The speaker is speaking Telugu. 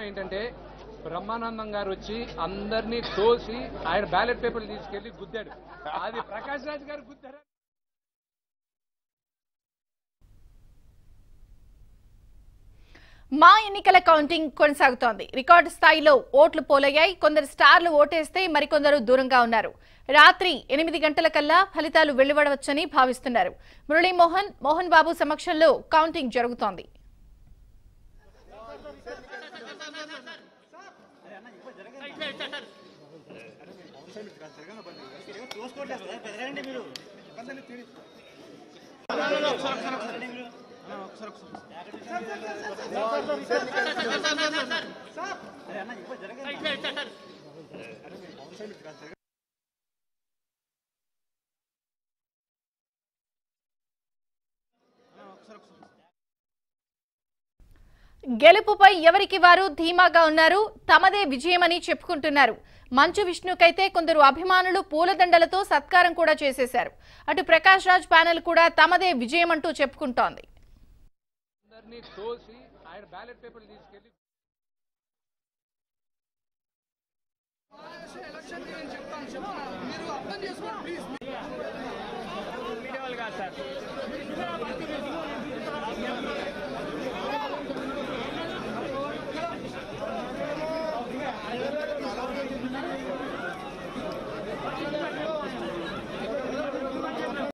ఏంటంటే బ్రహ్మానందం గారు వచ్చి అందరినీ తోసి ఆయన బ్యాలెట్ పేపర్లు తీసుకెళ్లి గుద్దాడు అది ప్రకాష్ రాజ్ గారు గుద్దారా మా ఎన్నికల కౌంటింగ్ కొనసాగుతోంది రికార్డు స్థాయిలో ఓట్లు పోలయ్యాయి కొందరు స్టార్లు ఓటేస్తే మరికొందరు దూరంగా ఉన్నారు రాత్రి ఎనిమిది గంటల కల్లా ఫలితాలు వెలువడవచ్చని భావిస్తున్నారు మురళీమోహన్ మోహన్ బాబు సమక్షంలో కౌంటింగ్ జరుగుతోంది గెలుపుపై ఎవరికి వారు ధీమాగా ఉన్నారు తమదే విజయమని చెప్పుకుంటున్నారు మంచు విష్ణుకైతే కొందరు అభిమానులు పూలదండలతో సత్కారం కూడా చేసేశారు అటు ప్రకాష్ రాజ్ ప్యానెల్ కూడా తమదే విజయం అంటూ చెప్పుకుంటోంది అందరినీ తోసి ఆయన బ్యాలెట్ పేపర్లు తీసుకెళ్లి మీడియా వాళ్ళు కాదు సార్